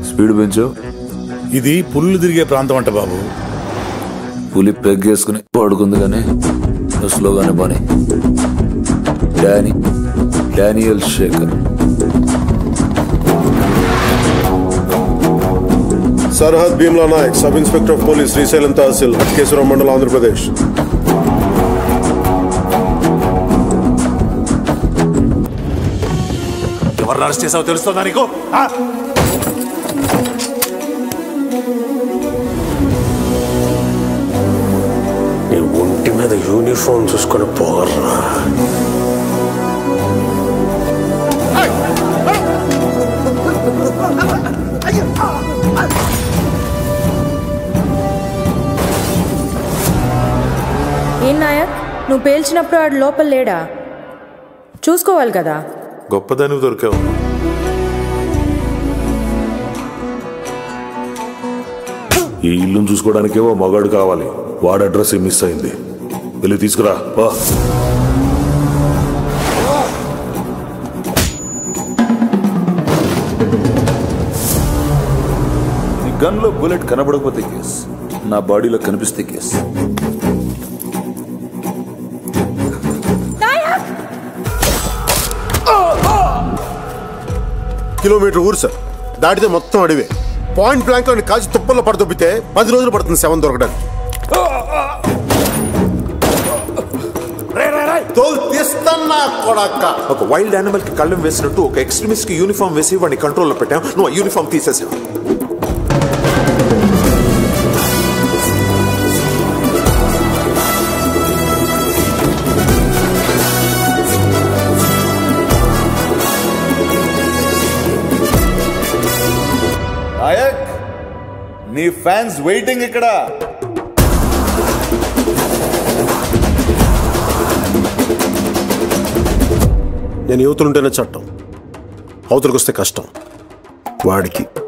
Speed పెంచు ఇది పుల్లు తిరిగే ప్రాంతం అంట బాబు పులి పెగ్గేసుకుని పడుకుంది కానీ నువ్వు స్లోగానే పని Danny Daniel Shekhar Sarhad Bheemla Nayak sub inspector of police Srisailam tehsil Keshavaram మండలం ఆంధ్రప్రదేశ్ ఎవరు అరెస్ట్ చేసావో తెలుస్తుందా నీకు ఆ? నీ ఒంటి మీద యూనిఫామ్ చూసుకొని పోగర్రా ఏం నాయక్ నువ్వు పేల్చినప్పుడు ఆడు లోపల లేడా చూసుకోవాలి కదా గొప్పదానికి దొరికావు ఈ ఇల్లును చూసుకోవడానికేవో మగాడు కావాలి వాడి అడ్రస్ మిస్ అయింది వెళ్ళి తీసుకురా పా నీ గన్లో బుల్లెట్ కనబడకపోతే కేస్ నా బాడీలో కనిపిస్తే కేస్ కిలోమీటర్ ఊరు సార్ దాటితే మొత్తం అడివే పాయింట్ బ్లాంక్ లో కాల్చి తుప్పల్లో పడదొబ్బితే పది రోజులు పడుతుంది శవం దొరకడానికి తోలు తీస్తన్నా కొడక్క ఒక వైల్డ్ యానిమల్ కి కళ్ళం వేసినట్టు ఒక ఎక్స్ట్రీమిస్ట్ కి యూనిఫామ్ వేసి వాడిని కంట్రోల్లో పెట్టాం నువ్వు ఆ యూనిఫామ్ తీసేసావు నాయక్ నీ ఫ్యాన్స్ వెయిటింగ్ ఇక్కడ నేను యువతులుంటేనే చట్టం అవతలకు వస్తే కష్టం వాడికి